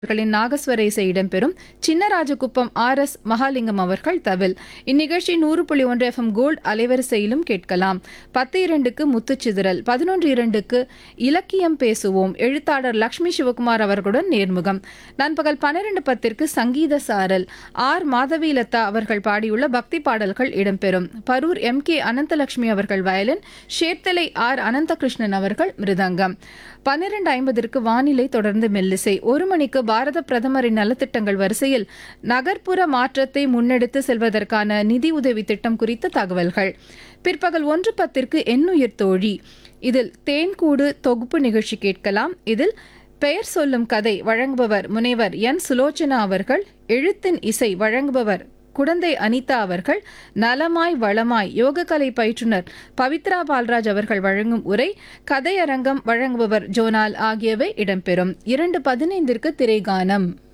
அவர்களின் நாகஸ்வர இசை இடம்பெறும் சின்னராஜகுப்பம் ஆர் எஸ் மகாலிங்கம் அவர்கள் தவில் இந்நிகழ்ச்சி நூறு புள்ளி ஒன்று எஃப்எம் கோல்ட் அலைவரிசையிலும் கேட்கலாம் பத்து இரண்டுக்கு முத்துச்சிதறல் பதினொன்று இரண்டுக்கு இலக்கியம் பேசுவோம் எழுத்தாளர் லக்ஷ்மி சிவகுமார் அவர்களுடன் நேர்முகம் நண்பகல் பன்னிரண்டு பத்திற்கு சங்கீத சாரல் ஆர் மாதவிலதா அவர்கள் பாடியுள்ள பக்தி பாடல்கள் இடம்பெறும் பரூர் எம் கே அனந்தலட்சுமி அவர்கள் வயலின் ஷேர்த்தலை ஆர் அனந்தகிருஷ்ணன் அவர்கள் மிருதங்கம் பன்னிரண்டு ஐம்பதற்கு வானிலை தொடர்ந்து மெல்லிசை ஒரு மணிக்கு பாரத பிரதமரின் நலத்திட்டங்கள் வரிசையில் நகர்ப்புற மாற்றத்தை முன்னெடுத்து செல்வதற்கான நிதி உதவி திட்டம் குறித்த தகவல்கள் பிற்பகல் ஒன்று பத்திற்கு எண்ணுயிர் தோழி இதில் தேன்கூடு தொகுப்பு நிகழ்ச்சி கேட்கலாம் இதில் பெயர் சொல்லும் கதை வழங்குபவர் முனைவர் என் சுலோச்சனா அவர்கள் எழுத்தின் இசை வழங்குபவர் குடந்தை அனிதா அவர்கள் நலமாய் வளமாய் யோகக்கலை பயிற்றுனர் பவித்ரா பால்ராஜ் அவர்கள் வழங்கும் உரை கதையரங்கம் வழங்குபவர் ஜோனால் ஆகியவை இடம்பெறும் இரண்டு பதினைந்திற்கு திரைகானம்